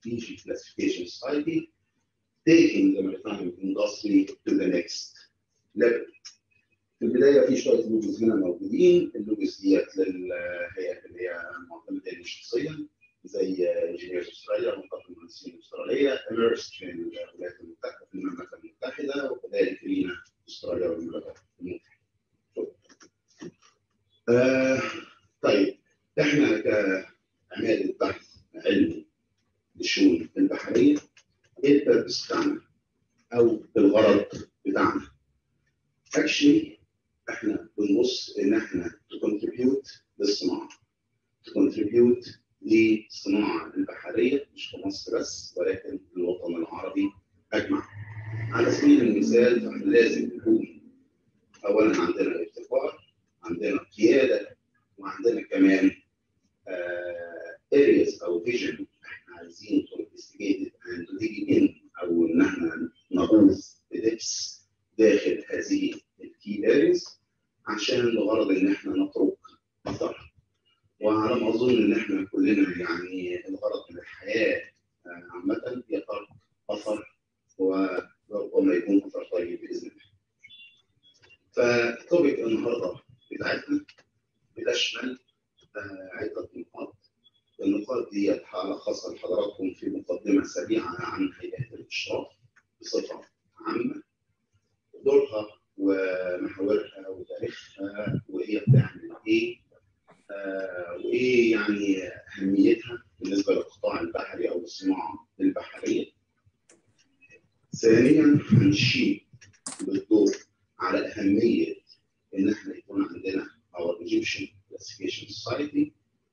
PG Classification Society, taking the maritime industry to the next level. في البدايه في شويه لوجوز هنا موجودين، اللوجوز ديت للهيئات اللي هي معتمده لي شخصيا زي انجينيرز استراليا منطقه المهندسين الاستراليه، اميرس في الولايات المتحده في المملكه المتحده وكذلك لينا استراليا والمملكه المتحده. آه طيب احنا كعماده بحث علمي للشؤون البحريه ايه البيربس بتاعنا او الغرض بتاعنا؟ اكشلي احنا بنبص ان احنا تكونتريبيوت للصناعه تكونتريبيوت للصناعه البحريه مش في مصر بس ولكن الوطن العربي اجمع. على سبيل المثال فاحنا لازم نكون اولا عندنا ابتكار عندنا قياده وعندنا كمان areas او فيجن احنا عايزين to investigate it and to dig in او ان احنا نغوص بدبس داخل هذه الكي areas عشان بغرض ان احنا نترك اثر وعلى ما اظن ان احنا كلنا يعني الغرض من الحياه عامه هي ترك اثر وربما يكون اثر طيب باذن الله. فتوبيك النهارده بتاعتنا بتشمل عده نقاط النقاط دي هلخصها لحضراتكم في مقدمه سريعه عن هيئات الاشراف بصفه عامه دورها ومحاورها وتاريخها وهي بتعمل ايه آه وايه يعني اهميتها بالنسبه للقطاع البحري او الصناعه البحريه. ثانيا هنشير بالدور على اهميه ان احنا يكون عندنا our Egyptian Classification Society.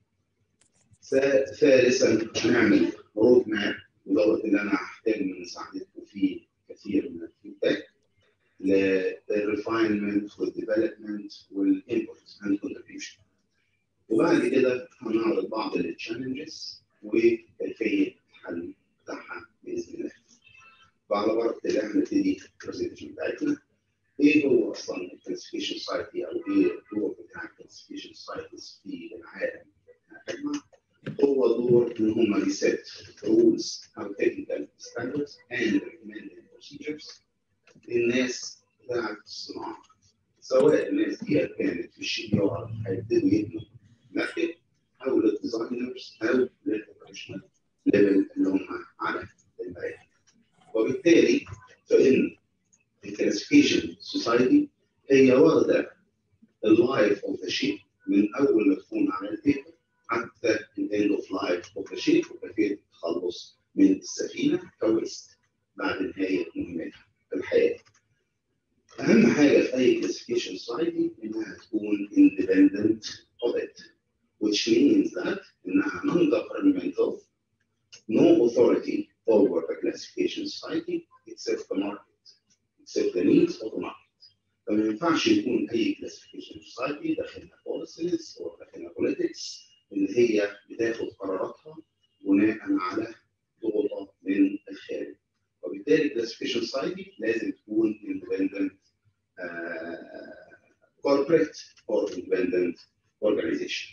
ثالثا هنعمل رود ماب ودوت اللي انا هحتاج من مساعدتكم فيه كثير من الفيدباك للريفاينمنت والديفلوبمنت والانبوت اند كونتريبيوشن. وبعد كده هنعرض بعض التشالنجز وكيفيه الحل بتاعها باذن الله. وعلى بركه الله هنبتدي البرزنتيشن بتاعتنا. ايه هو اصلا الكلاسيفيكيشن سايتي او ايه الدور بتاع الكلاسيفيكيشن سايتس في العالم اجمع؟ هو دور ان هم ريسيت رولز او تكنيكال ستاندردز اند ريكومندد بروسيجرز للناس بتاعت الصناعه سواء الناس دي كانت في الشيب يارد هيبتدوا يبنوا مركب او للديزاينرز او للاوبريشنال ليفل اللي هم على المراكب وبالتالي فان الكلاسيفيكيشن سوسايتي هي واخده اللايف اوف ذا شيب من اول ما تكون على البيبر حتى الاند اوف لايف اوف ذا شيب وكيفيه التخلص من السفينه كويست بعد نهايه مهمتها في الحياه. اهم حاجه في اي كلاسيفيكيشن سوسايتي انها تكون independent audit which means that انها non-governmental no authority over the classification society except the market except the needs of the market. فما ينفعش يكون اي كلاسيفيكيشن سوسايتي داخلها بوليسيز او داخلها بوليتكس اللي هي بتاخد قراراتها بناء على ضغوطات من الخارج. وبالتالي الكلاسيفيكيشن سوسايتي لازم تكون independent uh, corporate or independent organization.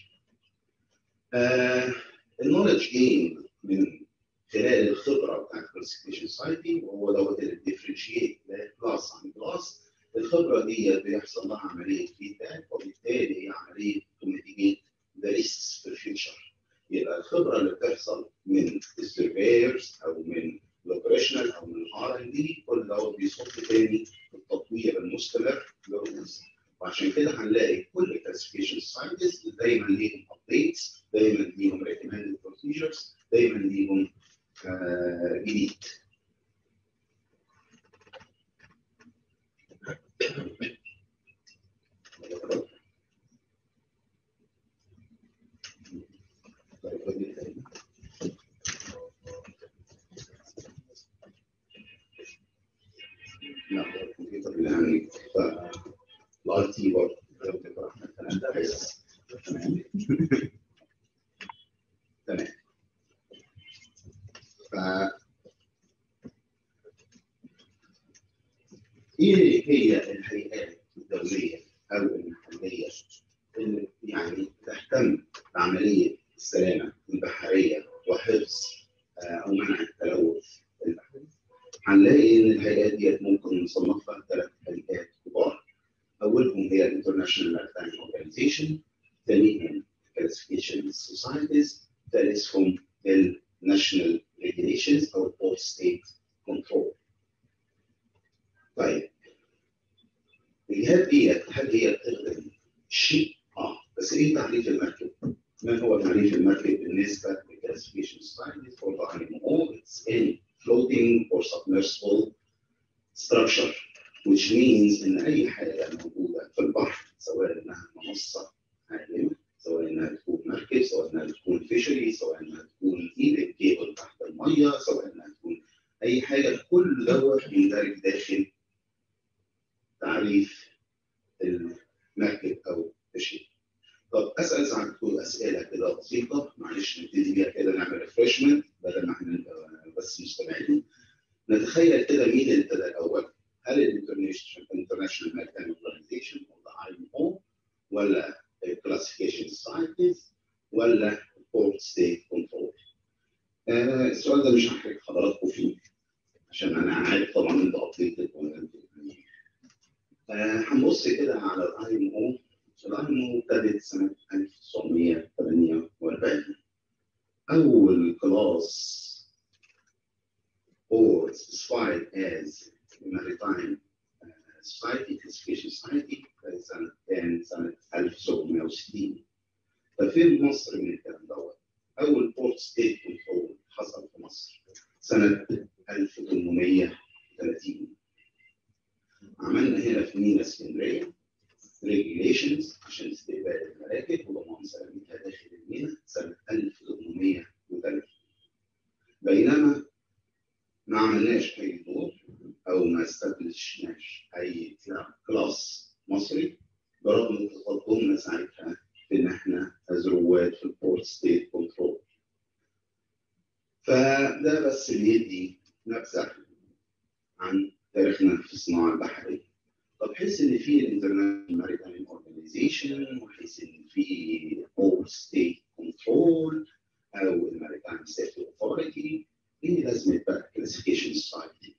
النولج جين من خلال الخبره بتاعت الكلاسيفيكيشن سوسايتي وهو دوت اللي بيديفرنشيت كلاس عن كلاس الخبره دي بيحصل لها عمليه فيدباك وبالتالي هي عمليه توميتيجيت ذا ريسكس في الفيوتشر يبقى الخبره اللي بتحصل من السيرفيرز او من الاوبريشنال او من الار ان دي كل دوت بيصب تاني في التطوير المستمر للرولز وعشان كده هنلاقي كل كلاسيفيكيشن ساينتست دايما ليهم ابديتس دايما ليهم ريكومندد بروسيجرز دايما ليهم آه جديد لا الكمبيوتر اللي عندي الاي تي برضه لو تقرا الكلام ده بس تمام تمام ف ايه هي الهيئات الدوليه او المحليه اللي يعني تهتم بعمليه السلامه البحريه وحفظ او منع التلوث البحري هنلاقي ان الهيئات ديت ممكن نصنفها ثلاث هيئات كبار اولهم هي الانترناشونال ماريتايم اورجانيزيشن ثانيهم كلاسيفيكيشن سوسايتيز ثالثهم الناشونال ريجيليشنز او البورت ستيت كنترول طيب الجهات ديت هل هي بتخدم شيء؟ اه بس ايه تعريف المركب؟ ما هو تعريف المركب بالنسبه للكلاسيفيكيشن سوسايتي فور ذا IMO؟ It's any floating or submersible structure which means ان اي حاجه موجوده في البحر سواء انها منصه عالمه سواء انها تكون مركب سواء انها تكون فيشري سواء انها تكون ايد كيبل تحت الميه سواء انها تكون اي حاجه كل دوت يندرج داخل تعريف المركب او الشيء. طب اسال ساعتكم اسئله كده بسيطه معلش نبتدي بيها كده نعمل ريفرشمنت بدل ما احنا نبقى بس مستمعين. نتخيل كده مين اللي ابتدى الاول؟ هل الانترناشونال ماريتايم اورجانيزيشن ولا اي او ولا الكلاسيفيكيشن سوسايتيز ولا بورت ستيت كنترول؟ السؤال ده مش هحرج حضراتكم فيه عشان انا عارف طبعا انت ابديتد ولا انت هنبص كده على الاي ام او الاي ام او ابتدت سنه 1948 اول كلاس or specified as maritime society classification society سنة كان سنة 1760 ففين مصر من الكلام دوت؟ أول بورت ستيت كنترول حصل في مصر سنة 1830 عملنا هنا في مينا اسكندرية ريجيليشنز عشان استقبال المراكب وضمان سلامتها داخل المينا سنة 1830 بينما ما عملناش أي دور أو ما استبلشناش أي كلاس مصري برغم تقدمنا ساعتها في إن إحنا از رواد في البورت ستيت كنترول. فده بس بيدي نبذة عن تاريخنا في الصناعة البحرية. طب حيث إن في الانترناشونال ماريتايم اورجانيزيشن وحيث إن في بورت ستيت كنترول أو الماريتايم سيفتي اوثورتي ايه لازمه بقى كلاسيفيكيشن سوسايتي؟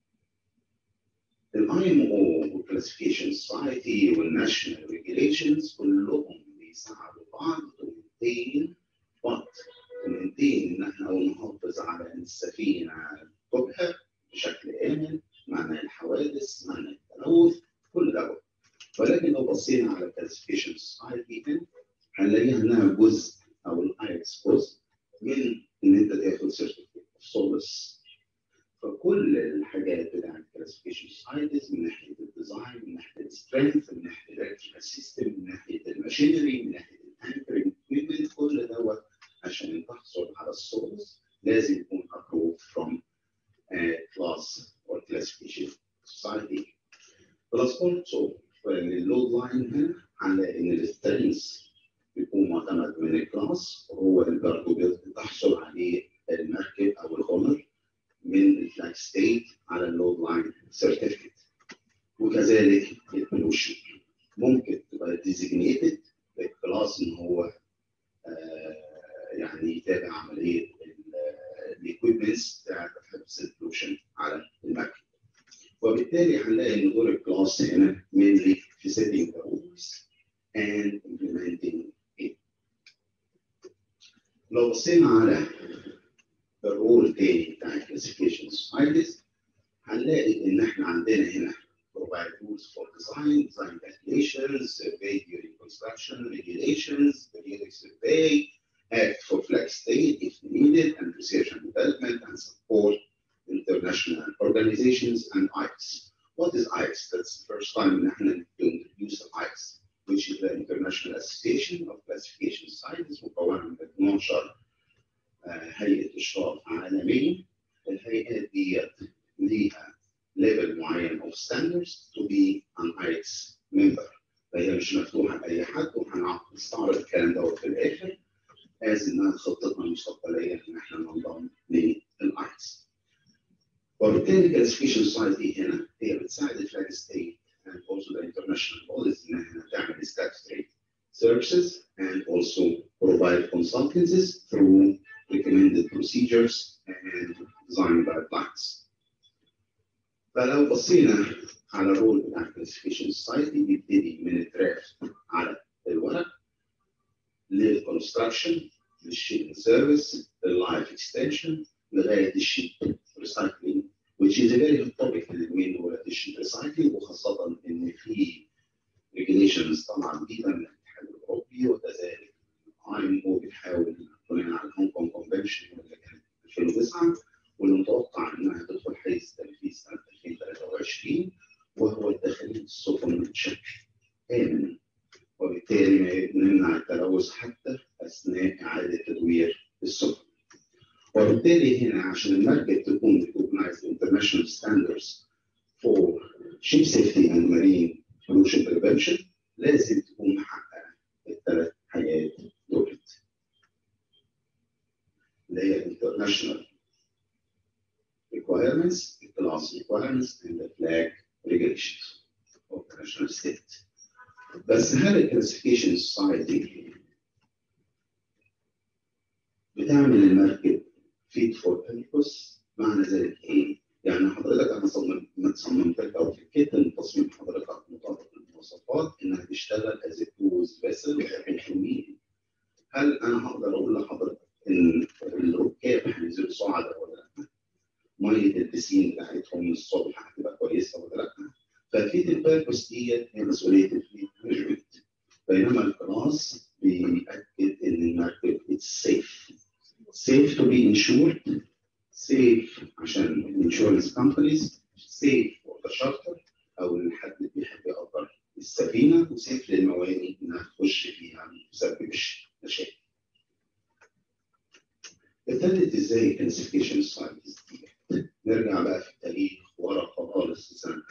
الاي ام او والكلاسيفيكيشن سوسايتي والناشونال ريجيليشنز كلهم بيساعدوا بعض تمنتين بعض تمنتين ان احنا نحافظ على ان السفينه تبحر بشكل امن معنى الحوادث معنى التلوث كل دوت ولكن لو بصينا على الكلاسيفيكيشن سوسايتي هنلاقيها انها جزء او الايكس جزء من ان انت تاخد سيرتيفيكيت سولس فكل الحاجات بتاعت كلاسيفيكيشن سايتس من ناحيه الديزاين من ناحيه السترينث من ناحيه الالكتريكال سيستم من ناحيه الماشينري من ناحيه الانكرنج اكويبمنت كل دوت عشان تحصل على السولس لازم يكون approved from a class or classification society. بلس also اللود لاين هنا هنلاقي ان السترينث بيكون معتمد من الكلاس وهو اللي برضه بتحصل عليه المركب او الغمر من الفلاج ستيت على اللود لاين سيرتيفيكت وكذلك البولوشن ممكن تبقى ديزيجنيتد بالكلاس ان هو آه يعني يتابع عمليه الايكويبمنتس بتاعت حفظ البولوشن على المركب وبالتالي هنلاقي ان دور الكلاس هنا mainly في setting the rules and implementing it. لو بصينا على الرول تاني بتاع الكلاسيفيكيشن سوسايتيز هنلاقي ان احنا عندنا هنا provide rules for design, design calculations, survey during construction, regulations, periodic survey, act for flag state if needed, and research and development and support international organizations and ICE. What is ICE? That's the first time in احنا to introduce ICE, which is the International Association of Classification Scientists مكونة من 12 هيئة إشراف عالمية. الهيئات دي ليها ليفل معين of standards to be an ICE member. فهي مش مفتوحة لأي حد وهنستعرض الكلام دوت في الآخر as إنها خطتنا المستقبلية إن احنا ننضم للآيس. وبالتالي الكلاسيفيكيشن سوسايتي هنا هي بتساعد الفلاج ستيت and also the international bodies ان احنا تعمل statutory services and also provide consultancies through recommended procedures and design guidelines فلو بصينا على الرول بتاع الكلاسيفيكيشن سوسايتي بيبتدي من الدرافت على الورق للكونستراكشن للشيب سيرفيس لللايف اكستنشن لغايه الشيب ريسايكلينج which is a very hot topic اليومين دول الشيب ريسايكلينج وخاصه ان في regulations طالعه جديده من الاتحاد الاوروبي وكذلك اي او بتحاول بناء على الهونج كونج كونفنشن اللي كانت 2009 واللي متوقع انها تدخل حيز تنفيذ سنه 2023 وهو الداخلين السفن بشكل امن وبالتالي نمنع التلوث حتى اثناء اعاده تدوير السفن. وبالتالي هنا عشان المركب تكون recognized international standards for ship safety and marine pollution prevention لازم تكون محققه الثلاث حاجات دولت. اللي هي international requirements, the class requirements, and the flag regulations of the national state. بس هل الكلاسيفيكيشن سوسايتي بتعمل المركب فيت فور بيربس معنى ذلك ايه؟ يعني حضرتك انا صممت صممت لك او فكيت ان تصميم حضرتك مطابق للمواصفات انها تشتغل از كروز فيسل وتكون حلوين هل انا هقدر اقول لحضرتك ان الركاب هينزلوا صعدة ولا لا؟ ميه البسين بتاعتهم الصبح هتبقى كويسه ولا لا؟ فاكيد البيربس ديت هي مسؤوليه الفليت مانجمنت بينما الكلاس بيأكد ان المركب اتس سيف سيف تو بي انشورد سيف عشان الانشورنس كومبانيز سيف فور ذا شارتر او لحد بيحب يأجر السفينه وسيف للمواني انها تخش فيها ما تسببش مشاكل. ابتدت ازاي الكلاسيفيكيشن سايتس دي؟ نرجع بقى في التاريخ ورا خالص سنة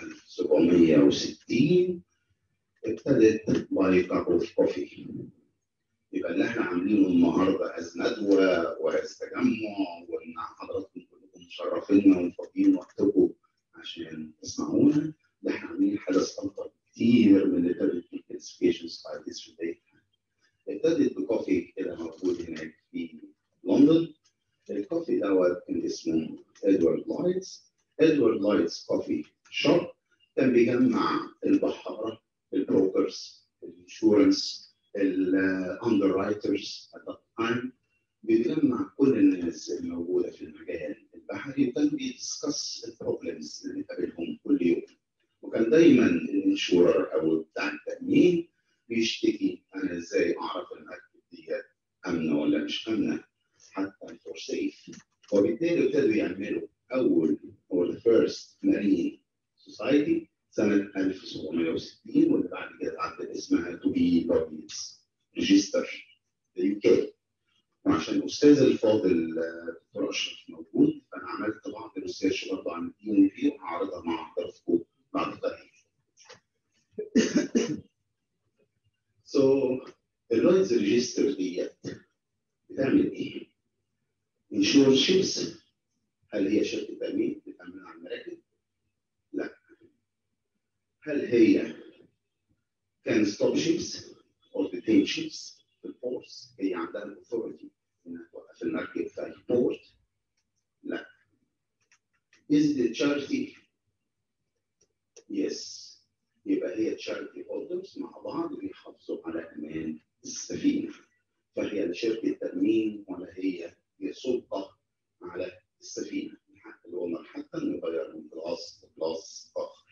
1760 ابتدت باي كاب اوف كوفي يبقى اللي احنا عاملينه النهارده از ندوه واز تجمع وان حضراتكم كلكم مشرفينا ومفضيين وقتكم عشان تسمعونا ده احنا عاملين حدث اكبر كتير من اللي ابتدت في الكلاسيفيكيشن سايتس في بدايتها ابتدت بكوفي كده موجود هناك في لندن الكوفي دوت كان اسمه ادوارد لايتس ادوارد لايتس كوفي شوب كان بيجمع البحاره البروكرز الانشورنس الاندر رايترز تايم بيجمع كل الناس الموجوده في المجال البحري وكان بيدسكس البروبلمز اللي بتقابلهم كل يوم وكان دايما الانشورر او بتاع التامين بيشتكي انا ازاي اعرف المركب ديت امنه ولا مش امنه حتى فور سيف وبالتالي ابتدوا يعملوا اول هو the first marine society سنة 1760 واللي بعد كده اتعدل اسمها تو بي لوبيز ريجستر يو كي وعشان الاستاذ الفاضل دكتور اشرف موجود فانا عملت بعض الريسيرش برضه عن الدي ان في وهعرضها مع حضراتكم بعد قليل. سو اللاينز ريجستر ديت بتعمل ايه؟ انشور شيبس هل هي شركه تامين بتامن على المراكب؟ لا. هل هي كان ستوب شيبس او ديتين شيبس في البورس هي عندها الاثوريتي انها توقف المركب في اي بورت؟ لا. Is it a charity? Yes. يبقى هي تشاريتي هولدرز مع بعض بيحافظوا على امان السفينه. فهي لا شركه تامين ولا هي هي سلطه على السفينه حتى الاونر حتى انه يغير من كلاس لكلاس اخر.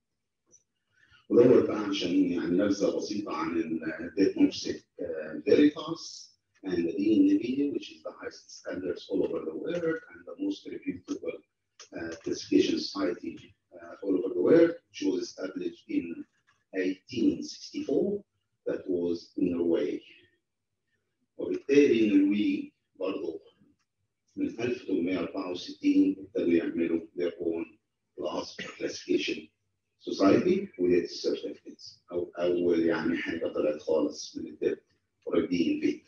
ودور بقى عشان يعني نبذه بسيطه عن الديت نوفسك فيريتاس and the DNV, which is the highest standards all over the world and the most reputable uh, classification society uh, all over the world, which was established in 1864, that was in Norway. وبالتالي النرويج برضه من 1864 ابتدوا يعملوا their own class classification society with its certificates او اول يعني حاجه طلعت خالص من الدب قريبين فيه.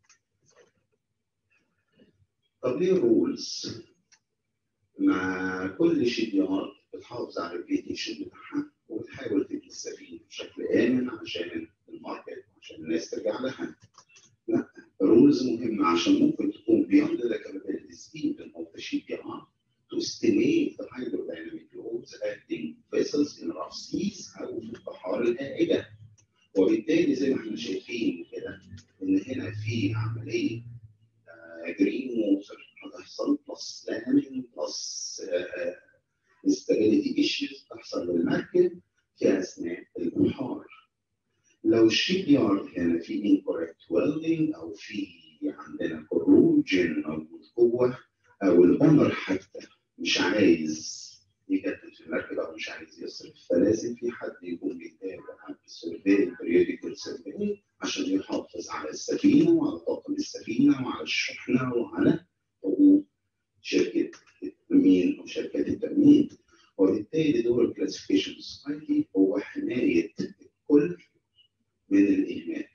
طب ليه الرولز؟ مع كل شيب يارد بتحافظ على الريبيتيشن بتاعها وبتحاول تبني السفينه بشكل امن عشان الماركت عشان الناس ترجع لها. لا رولز مهمه عشان ممكن تكون beyond the capabilities even of the shipyard estimate the hydrodynamic loads acting vessels in rough seas او في البحار الهائجه وبالتالي زي ما احنا شايفين كده ان هنا في عمليه جرين ووتر هتحصل بلس لامين بلس instability issues تحصل للمركب في اثناء البحار لو الشيب يارد هنا في incorrect welding او في عندنا corrosion موجود جوه او الاونر حتى مش عايز يكتب في المركب او مش عايز يصرف فلازم في حد يكون بيتابع السيرفي البريوديكال سيرفي عشان يحافظ على السفينه وعلى طاقم السفينه وعلى الشحنه وعلى حقوق شركه التامين او شركات التامين وبالتالي دور الكلاسيفيكيشن سوسايتي هو حمايه الكل من الاهمال.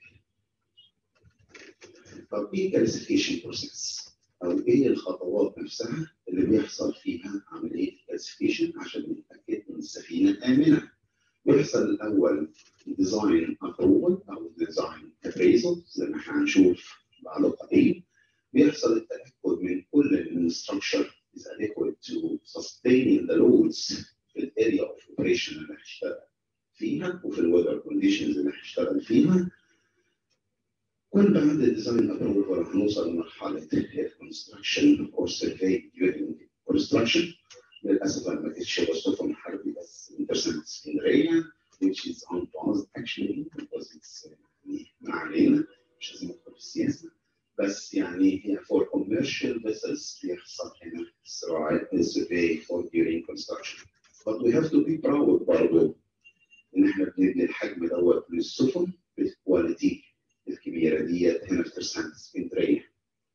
طب ايه كلاسيفيكيشن بروسيس؟ او ايه الخطوات نفسها اللي بيحصل فيها عمليه كلاسيفيكيشن عشان نتاكد ان السفينه امنه. بيحصل الاول ديزاين ابروفل او ديزاين ابريزل زي ما احنا هنشوف بعد قليل. بيحصل التاكد من كل ان الستراكشر is adequate to sustaining the loads في الاريا اوف اوبريشن اللي هشتغل فيها وفي الويذر كونديشنز اللي هشتغل فيها كل بعد الديزاين ابروفل هنوصل لمرحله الكونستراكشن او سيرفي during construction للاسف انا ما كنتش بصفهم حربي بس انترسنت اسكندريه which is on pause actually because it's يعني ما علينا مش لازم ندخل في السياسه بس يعني هي for commercial vessels بيحصل هنا صراع survey for during construction but we have to be proud برضه ان احنا بنبني الحجم دوت من السفن بالكواليتي الكبيره ديت هنا في ترسانة اسكندريه.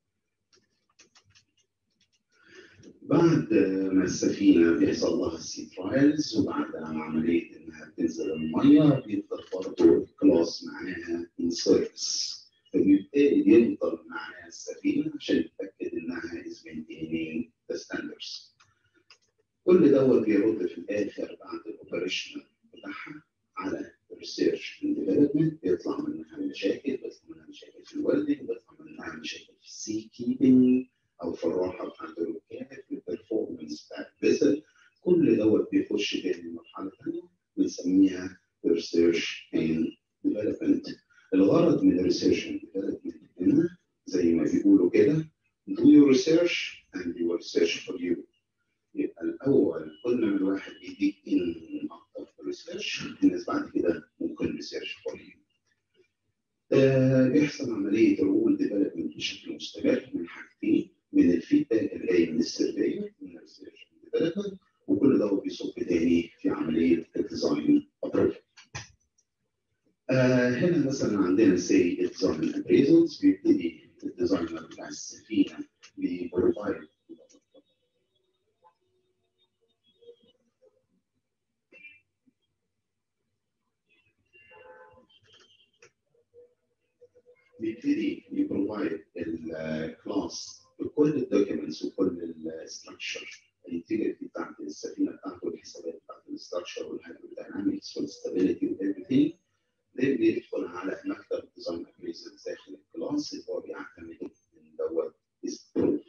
بعد ما السفينه بيحصل لها السي ترايلز وبعد عمليه انها بتنزل الميه بيفضل برضه الكلاس معاها ان سيرفيس فبالتالي بيفضل معاها السفينه عشان يتاكد انها از maintaining ذا ستاندردز. كل دوت بيرد في الاخر بعد الاوبريشنال بتاعها على الريسيرش اند ديفلوبمنت بيطلع منها مشاكل بيطلع منها مشاكل في الويلدنج بيطلع منها مشاكل في السي كيبنج او في الراحه بتاعت الركاب في البرفورمانس بتاع الفيسل كل دوت بيخش تاني مرحله ثانيه بنسميها ريسيرش اند ديفلوبمنت الغرض من الريسيرش اند ديفلوبمنت هنا زي ما بيقولوا كده do your research and you will search for you يبقى الاول كل ما الواحد يديك ان اكتر في الريسيرش الناس بعد كده ممكن ريسيرش فور يو بيحصل عمليه الرول ديفلوبمنت بشكل مستمر من حاجتين من الفيدباك اللي جاي من السيرفي من الريسيرش ديفلوبمنت وكل ده بيصب تاني في عمليه الديزاين ابروف آه هنا مثلا عندنا سي الديزاين ابريزلز بيبتدي الديزاينر بتاع السفينه بيبروفايد بيبتدي يبروفايد الكلاس بكل الدوكيومنتس وكل الستراكشر الانتجريتي بتاعت السفينه بتاعته والحسابات بتاعت الستراكشر والهيدروداينامكس والاستابيليتي وايفريثينج ده بيدخل على مكتب ديزاين ابريزل داخل الكلاس اللي هو بيعتمد ان دوت از بروفد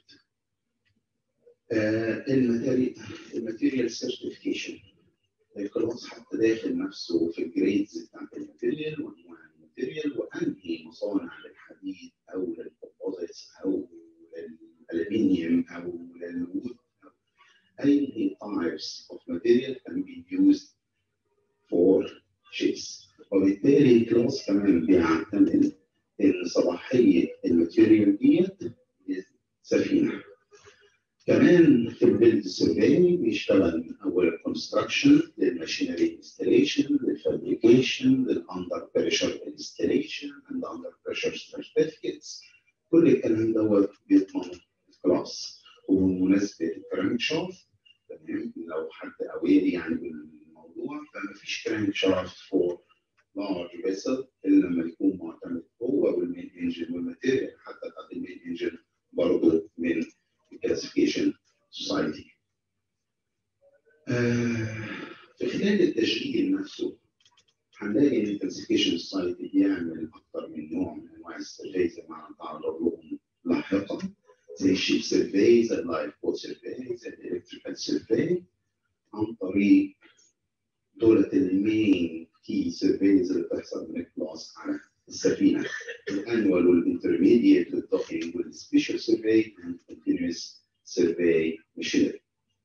الماتيريال سيرتيفيكيشن الكلاس حتى داخل نفسه في الجريدز بتاعت الماتيريال وانواع الماتيريال وانهي مصانع للحديد او للكومبوزيتس او للالومنيوم او للوود any types of material can be used for ships وبالتالي الكلاس كمان بيعتمد ان صلاحيه الماتيريال ديت سفينه كمان في البيلد سيرفي بيشتغل من اول الكونستراكشن للماشينري انستليشن للفابريكيشن للاندر بريشر انستليشن اند اندر بريشر سيرتيفيكتس كل الكلام دوت بيضمن الكلاس وبمناسبه الكرانك شافت تمام لو حد اوير يعني بالموضوع فما فيش كرانك شافت فور لارج فيسل الا لما يكون معتمد هو والمين انجن والماتيريال حتى بتاعت المين انجن برضه من الكلاسيفيكيشن سوسايتي. في خلال التشغيل نفسه هنلاقي ان الكلاسيفيكيشن سوسايتي بيعمل اكثر من نوع من انواع السيرفي زي ما هنتعرض لهم لاحقا زي الشيب سيرفي زي اللايف بوت سيرفي زي الالكتريكال هيد سيرفي عن طريق دولة المين كي سيرفيز اللي بتحصل من الكلاس على السفينة الانوال والانترميديت والدوكينج والسبيشال سيرفي and continuous survey machinery.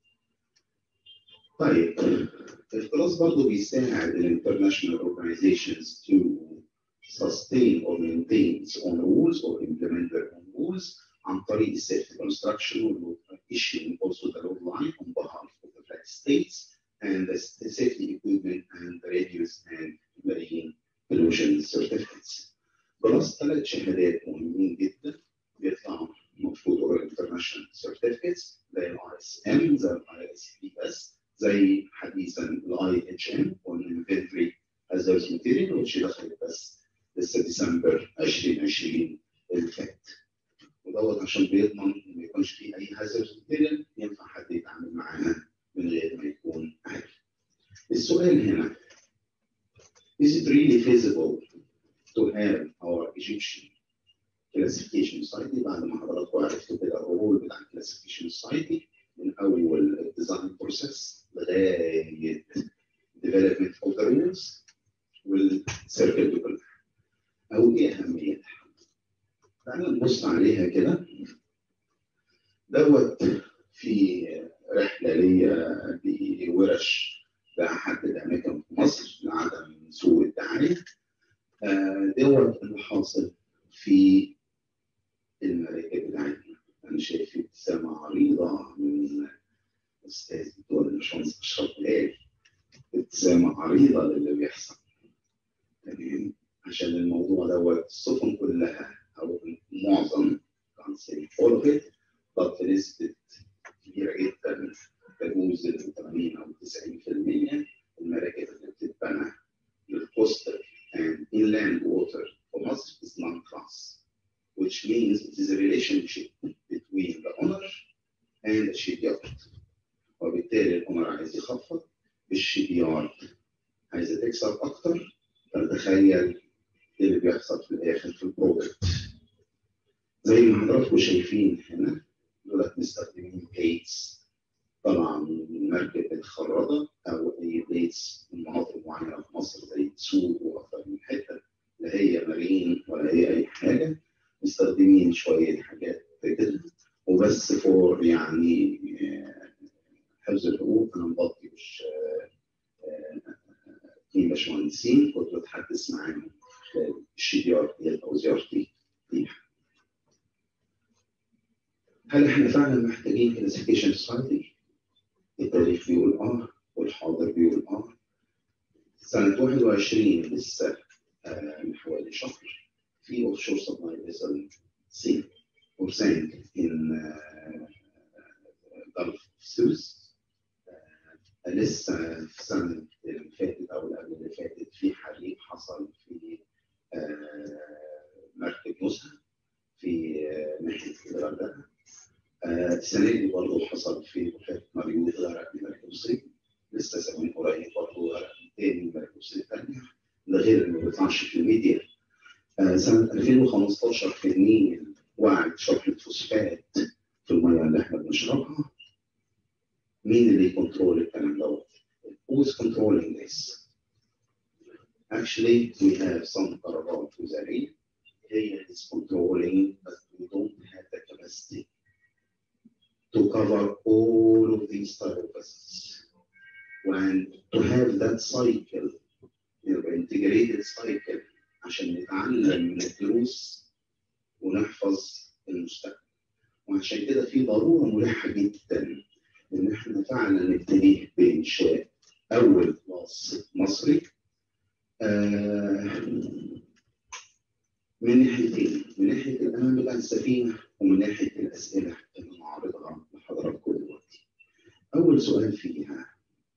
طيب الكلاس برضه بيساعد الانترناشونال organizations to sustain or maintain its own rules or implement their own rules عن طريق safety construction or issuing also the law line on behalf of the flag states and the safety equipment and the radios and marine pollution certificates. بلس ثلاث شهادات مهمين جدا بيطلعوا المفروض international certificates زي ال RSM زي ال ISPS زي حديثا ال IHM والinventory hazardous material which دخلت بس لسه ديسمبر 2020 اللي فات. ودوت عشان بيضمن ما يكونش فيه اي hazardous material ينفع حد يتعامل معاها من غير ما يكون عارف. السؤال هنا Is it really feasible to have our Egyptian classification society بعد ما حضراتكم عرفتوا كده الرول بتاع classification society من اول الديزاين بروسيس لغايه development of the rules والسيركل دي كلها او ايه اهميتها؟ تعالى نبص عليها كده دوت في رحله ليا بورش بحدد اماكن في مصر لعدم سوء الدعايه دوت اللي حاصل في المراكب بتاعتنا انا شايف ابتسامه عريضه من استاذ الدكتور الباشمهندس اشرف بلال ابتسامه عريضه للي بيحصل تمام عشان الموضوع دوت السفن كلها او معظم كان سي all of it but بنسبه كبيره جدا تجوز ال 80 او 90% المراكب اللي بتتبنى للكوستال and inland water for مصر is non-class which means it is a relationship between the owner and the shipyard وبالتالي الاونر عايز يخفض الشيبيارد عايزه تكسب اكتر فتخيل ايه اللي بيحصل في الاخر في البرودكت زي ما حضراتكم شايفين هنا دولت مستخدمين بيتس طبعا من مركب الخراده او اي بيتس من مناطق معينه في مصر زي سوق واكثر من حته لا هي مارين ولا هي اي حاجه مستخدمين شويه حاجات كده وبس فور يعني حفظ الحقوق انا مغطي مش اتنين باشمهندسين كنت بتحدث معاهم الشيبيارد ديت او زيارتي ليها. هل احنا فعلا محتاجين كلاسيفيكيشن سوسايتي؟ التاريخ بيقول اه والحاضر بيقول اه. سنة 21 لسه آه من حوالي شهر في اوف شور سبلاي فيسل سي وسانك ان جلف سويس لسه في السنة اللي فاتت أو اللي قبل اللي فاتت في حريق حصل في مركب نزهة في ناحية الغردقة السنة دي برضه حصل في وفاة مريوط غرق من مركب صيد لسه زمان قريب برضه غرق تاني من مركب صيد تانية ده غير اللي ما بيطلعش في الميديا سنة 2015 في النيل وقعت شحنة فوسفات في المية اللي احنا بنشربها مين اللي يكنترول الكلام دوت؟ Who is controlling this? Actually, we have some قرارات وزارية هي is controlling but we don't have the capacity to cover all of these type of vessels. And to have that cycle, يبقى integrated cycle عشان نتعلم من الدروس ونحفظ المستقبل. وعشان كده في ضرورة ملحة جدا ان احنا فعلا نبتدي بانشاء اول كلاس مصري آه من ناحيتين من ناحيه الامان بتاع السفينه ومن ناحيه الاسئله اللي نعرضها لحضراتكم دلوقتي. اول سؤال فيها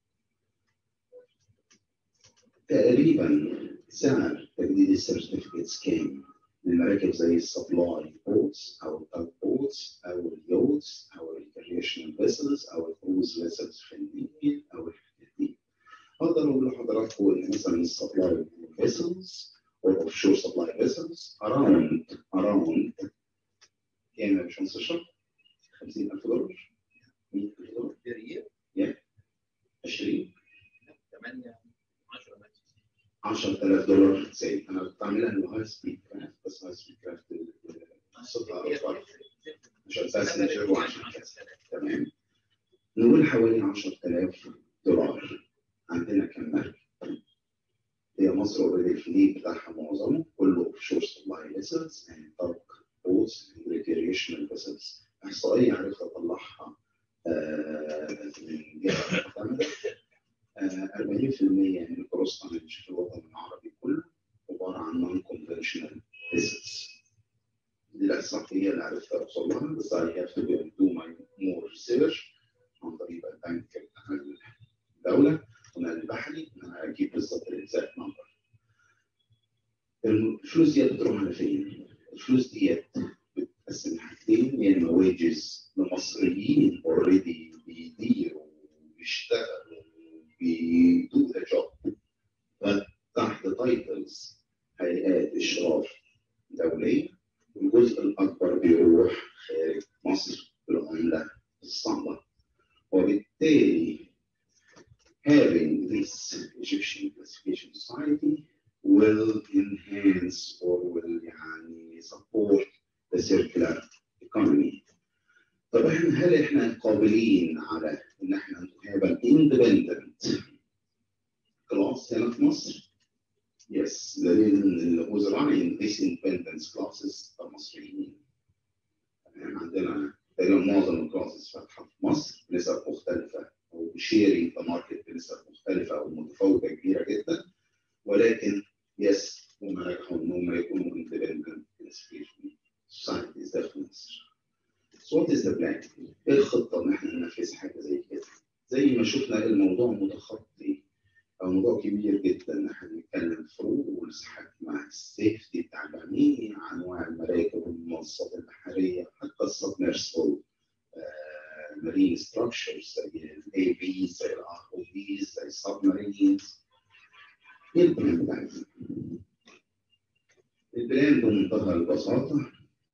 تقريبا سعر تجديد السيرتيفيكتس كام؟ للمراكب زي السبلاي بوتس او التاج بوتس او اليوتس او الريكريشنال فيسلز او الكروز فيسلز في النيل او الحاجات دي. اقدر اقول لحضراتكم ان مثلا السبلاي فيسلز او اوف شور سبلاي فيسلز اراوند اراوند كام يا باشمهندس اشرف؟ 50000 دولار 100000 دولار per year 10000 دولار سيل انا بعملها انه هاي سبيد كرافت بس هاي سبيد كرافت صوتها أكبر. عشان باسنجر وعشان كذا تمام نقول حوالي 10000 دولار عندنا كم مركب هي مصر اوريدي الفليت بتاعها معظمه كله اوف شور سبلاي فيسلز يعني طرق بوتس ريكريشنال فيسلز احصائيه عرفت اطلعها آه، من جهه معتمده آه، 40% من الكروس تونج في الوطن العربي كله عباره عن نون كونفشنال فيسلز دي الاحصائيه اللي عرفت اوصل لها بس I have to do my more research عن طريق البنك بتاع الدوله ونقل البحري ان انا اجيب بالظبط الاكزاكت نمبر. الفلوس دي بتروح على فين؟ الفلوس دي بتتقسم حاجتين يا اما ويجز لمصريين اوريدي بيديروا وبيشتغلوا وبيدوا ذا جوب تحت تايتلز هيئات اشراف دوليه والجزء الاكبر بيروح خارج مصر بالعمله الصعبه وبالتالي having this Egyptian classification society will enhance or will يعني support the circular economy. طب احنا هل احنا قابلين على ان احنا have an independent class هنا في مصر؟ Yes, دليل ان اللي was running this independence classes المصريين. تمام عندنا تقريبا معظم الكلاسز فاتحه في مصر بنسب مختلفه او شيرنج ذا ماركت بنسب مختلفه او متفاوته كبيره جدا ولكن يس هم نجحوا ان هم يكونوا اندبندنت سوسايتيز داخل مصر. So what is the plan؟ ايه الخطه ان احنا ننفذ حاجه زي كده؟ زي ما شفنا الموضوع متخطي او موضوع كبير جدا احنا بنتكلم في رولز مع السيفتي بتاع جميع انواع المراكب والمنصات البحريه حتى السبمرسبل مارين ستراكشرز زي الاي بي زي الار او بي زي السبمارينز ايه البلان بتاعتنا؟ البلان بمنتهى البساطه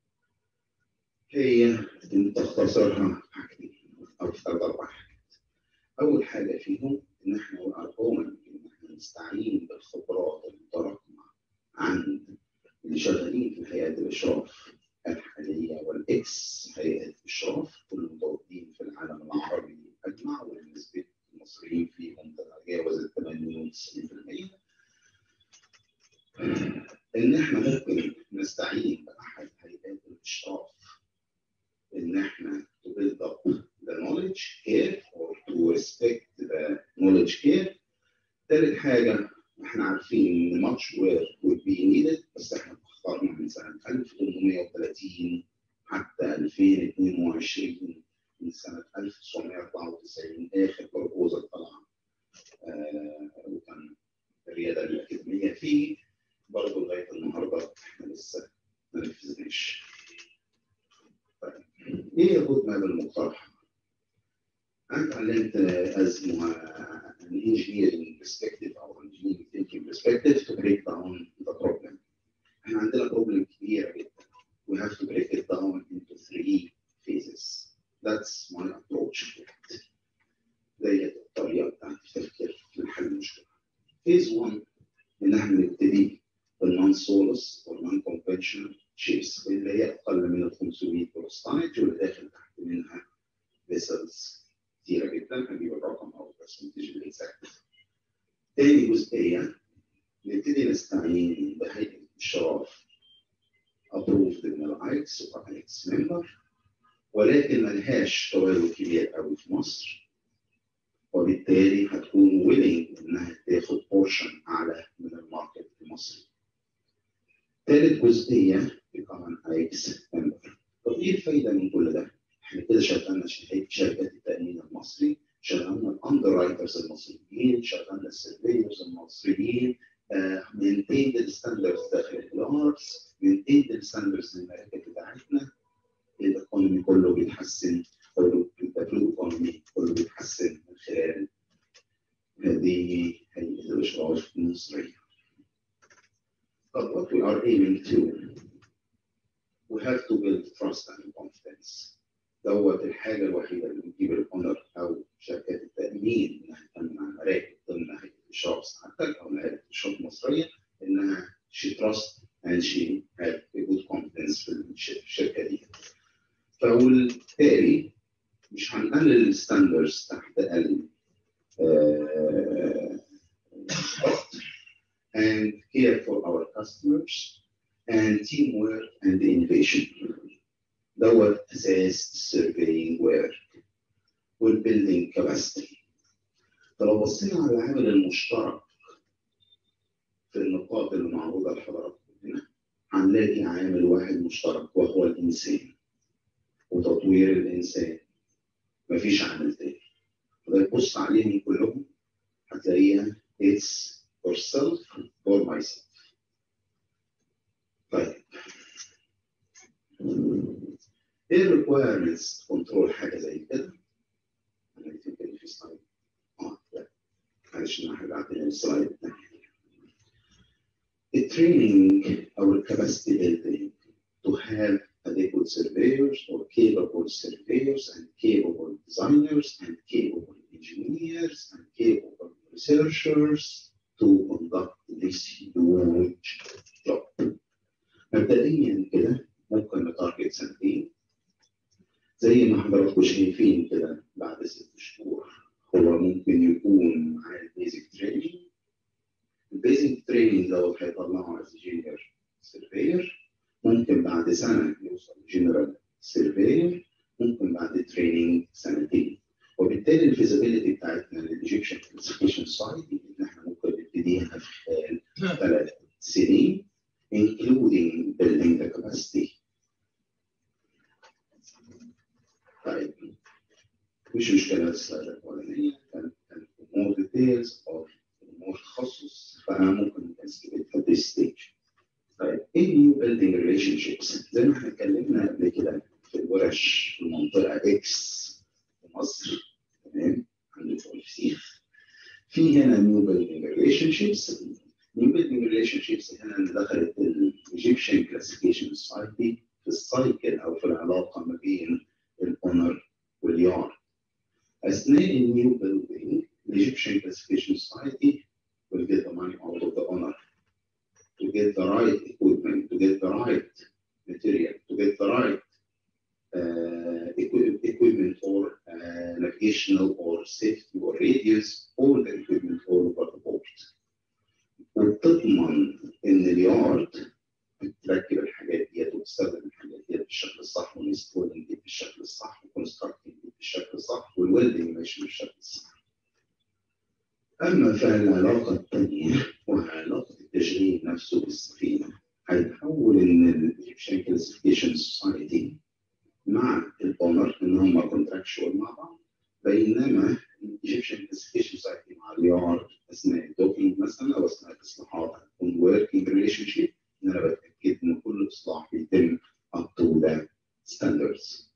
هي ان تختصرها حاجتين او ثلاث اربع حاجات اول حاجه فيهم ان احنا ارقام ان احنا نستعين بالخبرات المتراكمه عند اللي شغالين في هيئات الاشراف الحاليه والاكس هيئات الاشراف كل المتواجدين في العالم العربي اجمع ونسبه المصريين فيهم تتجاوز ال 98% ان احنا ممكن نستعين باحد هيئات الاشراف ان احنا to build up the knowledge here or to respect the knowledge here. ثالث حاجة احنا عارفين ان much work would be needed بس احنا اخترنا من سنة 1830 حتى 2022 من سنة 1994 آخر بروبوزل طلع آه وكان الريادة الأكاديمية فيه برضه لغاية النهاردة احنا لسه ما نفذناش. طيب ايه الرود ماب المقترحة؟ انا اتعلمت از an engineering perspective او engineering thinking perspective to break down the problem. احنا عندنا problem كبيرة جدا. We have to break it down into three phases. That's my approach. ديت الطريقة بتاعت التفكير في حل المشكلة. Phase 1 ان احنا نبتدي بالنون سولس والنون conventional شيبس اللي هي اقل من ال 500 بروستايج واللي داخل تحت منها فيسلز كتيره جدا هنجيب الرقم او البرسنتج الاكزاكت. تاني جزئيه نبتدي نستعين بهيئه الاشراف ابروفد من الايكس والايكس ممبر ولكن ملهاش تواجد كبير قوي في مصر وبالتالي هتكون ويلنج انها تاخد بورشن اعلى من الماركت المصري. ثالث جزئيه become an IX member. طب ايه الفايده من كل ده؟ احنا كده شغلنا شركات التامين المصري، شغلنا الاندر رايترز المصريين، شغلنا السيرفيرز المصريين، مينتيند الستاندردز داخل الارتس، مينتيند الستاندردز للمراكب بتاعتنا، الايكونومي كله بيتحسن او البلو ايكونومي كله بيتحسن من خلال هذه هيئه الاشراف المصريه. But what we are aiming to we have to build trust and confidence. دوت الحاجه الوحيده اللي بتجيب الاونر او شركات التامين انها تامن على مراكب ضمن هيئه الاشراف سعادتك او هيئه الاشراف المصريه الستاندرز تحت ال uh, and care for our customers and teamwork and innovation. دوت اساس السيرفينج ورك والبيلدينج كاباسيتي. فلو بصينا على العامل المشترك في النقاط اللي معروضه لحضراتكم هنا هنلاقي عامل واحد مشترك وهو الانسان وتطوير الانسان مفيش عامل تاني فده تبص عليهم كلهم هتلاقيها it's for self or myself طيب ايه الريكويرمنتس كنترول حاجه زي كده؟ انا think ان في سلايد اه لا معلش انا هرجع تاني للسلايد الثاني التريننج او الكاباسيتي building to have adequate surveyors or capable surveyors and capable designers and capable engineers and capable researchers to conduct this huge job. مبدئيا كده ممكن نتارجت سنتين زي ما حضراتكم شايفين كده بعد ست شهور هو ممكن يكون معاه البيزك تريننج البيزك تريننج دوت هيطلعه از جينيور سيرفير ممكن بعد سنه يوصل جنرال سيرفير ممكن بعد تريننج سنتين وبالتالي الفيزابيلتي بتاعتنا للايجيبشن كلاسيفيكيشن سايتي ان احنا ممكن نبتديها في خلال ثلاث سنين including building the capacity. طيب مش مشكلة السلايد الأولانية كان كان more details of more تخصص فممكن نسكيب at this stage. طيب ايه new building relationships؟ زي ما احنا اتكلمنا قبل كده في الورش في المنطقة اكس في مصر تمام عند الفسيخ في هنا new building relationships new building relationships هنا اللي دخلت الايجيبشن كلاسيفيكيشن سوسايتي في السايكل او في العلاقه ما بين الاونر واليار. اثناء النيو بيلدينج الايجيبشن كلاسيفيكيشن سوسايتي will get the money out of the owner to get the right equipment, to get the right material, to get the right uh, equi- equipment or uh, navigational or safety or radius, all the equipment all over the board. وبتضمن ان اليارد بتركب الحاجات ديت وبتستخدم الحاجات ديت بالشكل الصح والانستولنج دي بالشكل الصح والكونستراكتنج دي بالشكل الصح والويلدنج ماشي بالشكل الصح. اما في العلاقه الثانيه وهي علاقه التشغيل نفسه بالسفينه هيتحول ان الايجيبشن كلاسيفيكيشن سوسايتي مع الاونر ان هم كونتراكشوال مع بعض بينما الايجيبشن كلاسيفيكيشن سوسايتي مع اليارد اثناء الدوكينج مثلا او اثناء الاصلاحات هتكون وركينج ريليشن شيب ان انا بتاكد ان كل اصلاح بيتم up to the standards.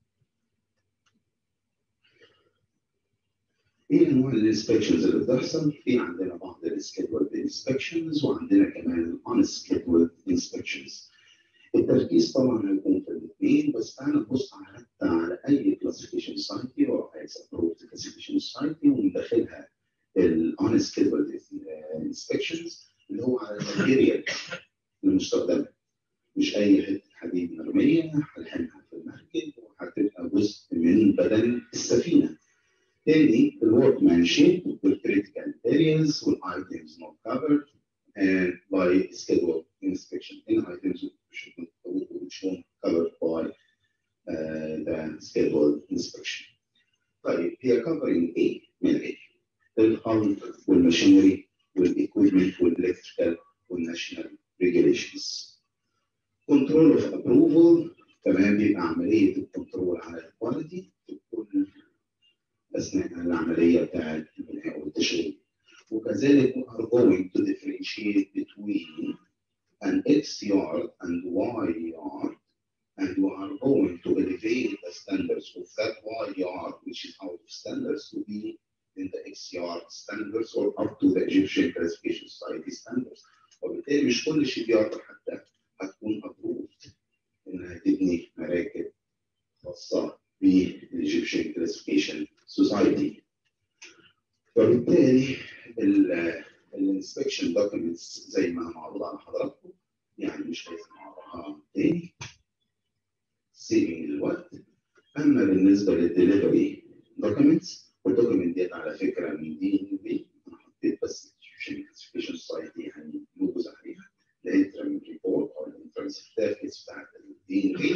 ايه انواع الانسبكشنز اللي بتحصل؟ في عندنا بعض السكيدولد انسبكشنز وعندنا كمان unscheduled inspections. التركيز طبعا هيكون في الاثنين بس تعالى نبص على حتى على اي كلاسيفيكيشن سايتي او عايز ابروف كلاسيفيكيشن سايتي وندخلها الانسكيدولد انسبكشنز اللي هو على الماتيريال المستخدمه مش اي حته حديد مرميه هلحمها في المركب وهتبقى جزء من بدن السفينه. تاني الورك مان شيب والكريتيكال areas والايتمز not covered and by scheduled inspection in items which which won't covered by uh, the scheduled inspection. طيب هي covering ايه من ايه؟ الارض والماشينري والايكويبمنت والالكتريكال والناشونال ريجوليشنز. كنترول اوف ابروفل تمام بيبقى عمليه الكنترول على الكواليتي في كل اثناء العمليه بتاعت البناء والتشغيل. وكذلك we are going to differentiate between an X yard and Y yard and we are going to elevate the standards of that Y yard which is out of standards to be in the X yard standards or up to the Egyptian Classification Society standards. وبالتالي مش كل شيء يارد حتى هتكون approved انها تبني مراكب خاصه بالايجيبشن كلاسيفيكيشن سوسايتي. وبالتالي الانسبكشن دوكيومنتس زي ما معروض على حضراتكم يعني مش لازم اقراها تاني سيفنج الوقت اما بالنسبه للدليفري documents والدوكيمنت ديت على فكره من دي دي انا حطيت بس كلاسيفيكيشن سايت يعني لوجوز عليها الانترم ريبورت او الانترم سيرتيفيكتس بتاعت الدي دي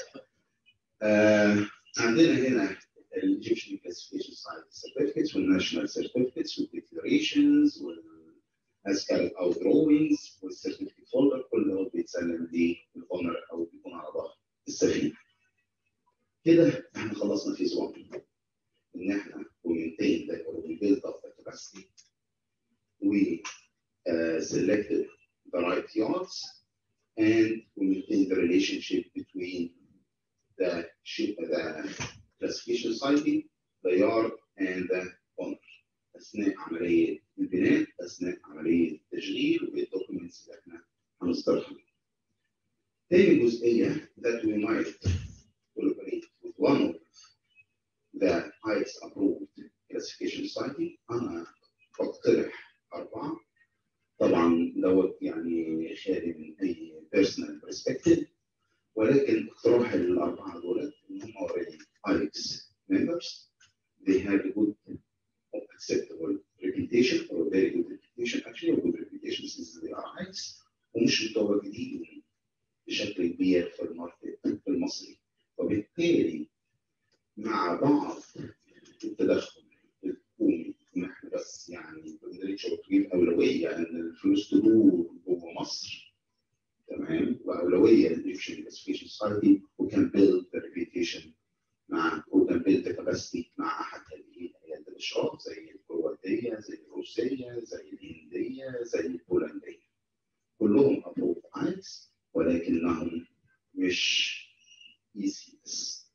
عندنا هنا الايجيبشن كلاسيفيكيشن سايت سيرتيفيكتس والناشونال سيرتيفيكتس والديكلاريشنز والاسكال او دروينجز والسيرتيفيكت فولدر كل ده بيتسلم للاونر او بيكون على ظهر السفينه كده احنا خلصنا فيز 1 ان احنا we maintain the or we build up the capacity we uh, selected the right yards and we maintain the relationship between the ship the classification society the yard and the owner اثناء عمليه البناء اثناء عمليه التشغيل والدوكيومنتس اللي احنا هنصدرها. تاني جزئيه that we might collaborate with one of the ICE approved classification society انا بقترح اربعه طبعا دوت يعني خالي من اي personal perspective ولكن اقتراح الاربعه دول ان هم already ICE members they have a good acceptable reputation or a very good reputation actually a good reputation since they are ICE ومش متواجدين بشكل كبير في الماركت المصري وبالتالي مع بعض التدخل الحكومي ان احنا بس يعني بندريتش تجيب اولويه ان الفلوس تدور جوه مصر تمام واولويه للايجيبشن كلاسيفيكيشن سوسايتي وكان بيلد ريبيتيشن مع وكان بيلد كاباسيتي مع احد هذه الهيئات الاشراف زي الكرواتيه زي الروسيه زي الهنديه زي البولنديه كلهم ابروف ايكس ولكنهم مش اي سي اس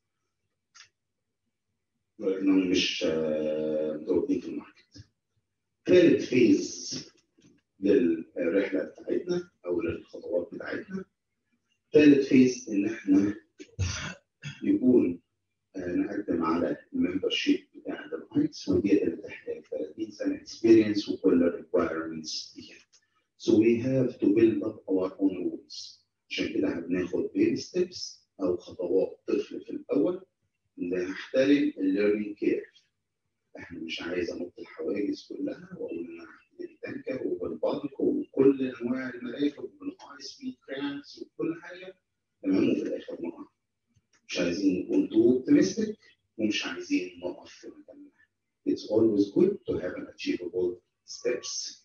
ولكنهم مش متواجدين في الماركت. ثالث فيز للرحله بتاعتنا او للخطوات بتاعتنا ثالث فيز ان احنا يكون نقدم على الممبر شيب بتاع الايتس ودي اللي تحتاج 30 سنه اكسبيرينس وكل الريكوايرمنتس دي. So we have to build up our own rules. عشان كده هناخد بيبي ستيبس او خطوات طفل في الاول نحترم الليرنينج كيرف احنا مش عايز انط الحواجز كلها واقول ان انا بالتانكر وبالبلك وكل انواع المراكب وبالهاي سبيد كرانس وكل حاجه تمام وفي الاخر نقع مش عايزين نكون تو اوبتمستيك ومش عايزين نقف في مكاننا It's always good to have an achievable steps.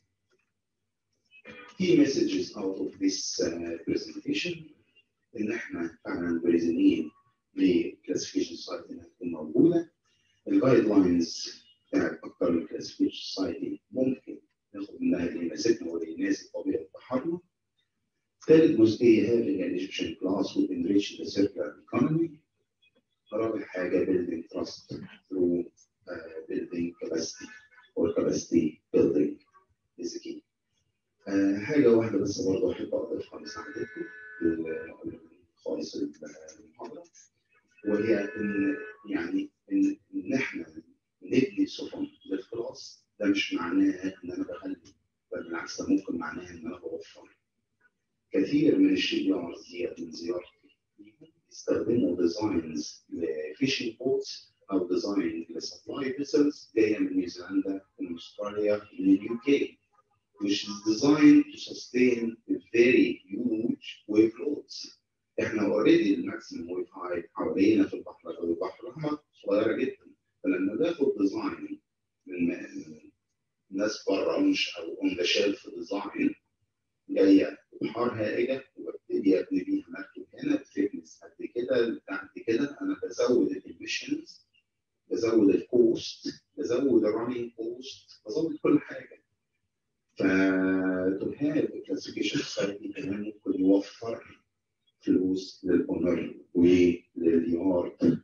Key messages out of this uh, presentation ان احنا فعلا ملزمين لكلاسيفيكيشن سوسايتي انها تكون موجوده الجايد لاينز بتاعت اكثر من كلاسيفيكيشن سوسايتي ممكن ناخد منها اللي يناسبنا واللي يناسب طبيعه بحرنا ثالث جزئيه having an Egyptian class will enrich the circular economy رابع حاجه building trust through uh, building capacity or capacity building is key. Uh, حاجه واحده بس برضه احب اضيفها لسعادتكم خالص المحاضره وهي ان يعني ان ان احنا نبني سفن للخلاص ده مش معناه ان انا بغلي بل بالعكس ده ممكن معناه ان انا بوفر كثير من الشيب يارز ديت من زيارتي يستخدموا ديزاينز لفيشنج بوتس او ديزاين لسبلاي فيسلز جايه من نيوزيلندا من استراليا من اليو كي which is designed to sustain very huge wave loads. احنا اوريدي الماكسيمم ويف هايت حوالينا في البحر او البحر الاحمر صغيره جدا فلما باخد ديزاين من ناس بره مش او اون ذا شيلف ديزاين جايه بحار هائجه وببتدي ابني بيها مركب هنا بثيكنس قد كده قد كده انا بزود الاميشنز بزود الكوست بزود الرننج كوست بزود كل حاجه فتو هاف كلاسيفيكيشن سوسايتي كمان ممكن يوفر فلوس للاونر ولليارد